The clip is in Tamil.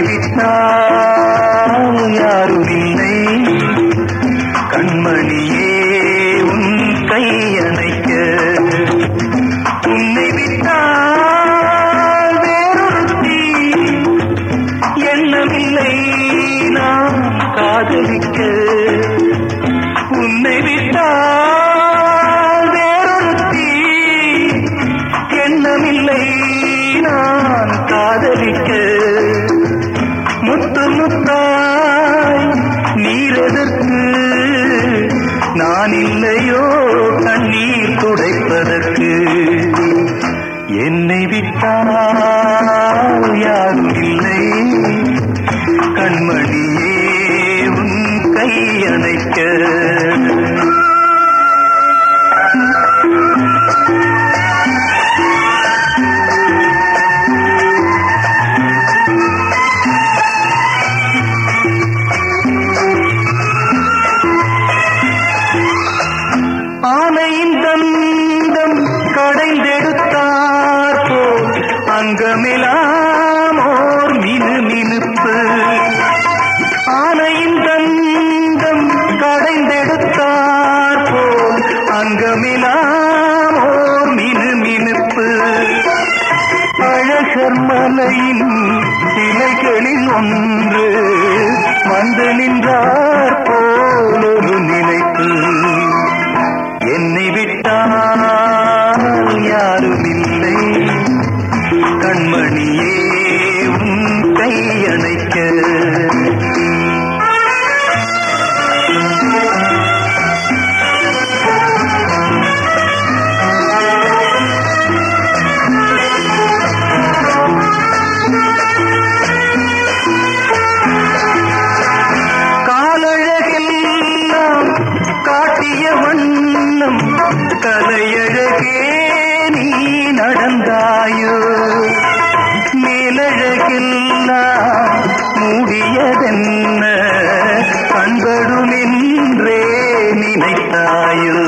விட்டால் யாரும் இல்லை கண்மணியே உன் கையணைக்க உன்னை விட்டால் வேறொருத்தி எண்ணமில்லை நான் காதலிக்க உன்னை விட்டால் வேறொருத்தி எண்ணமில்லை நான் காதலிக்க முத்து முத்தாய் நீரெதற்கு நான் இல்லையோ கண்ணீர் துடைப்பதற்கு என்னை விட்டால் யாரும் இல்லை கண்மணியே உன் கை அணைக்க ஆனையின் தந்தம் கடைந்தெடுத்தார் போல் அங்கமெல்லாம் ஓர் மினு மினுப்பு ஆனையின் தந்தம் கடைந்தெடுத்தார் போல் அங்கமெல்லாம் ஓர் மினு மினுப்பு அழகர் மலையின் சிலைகளில் ஒன்று வந்து நின்றார் போல் ஒரு நினைப்பு என்னை விட்டால் யாரும் இல்லை கண்மணியே உன் கை அணைக்க காலழகெல்லாம் காட்டிய வண்ணம் கலையழகே நீ நடந்தாயோ மேலழகெல்லாம் மூடியதென்ன கண்படுமென்றே நினைத்தாயோ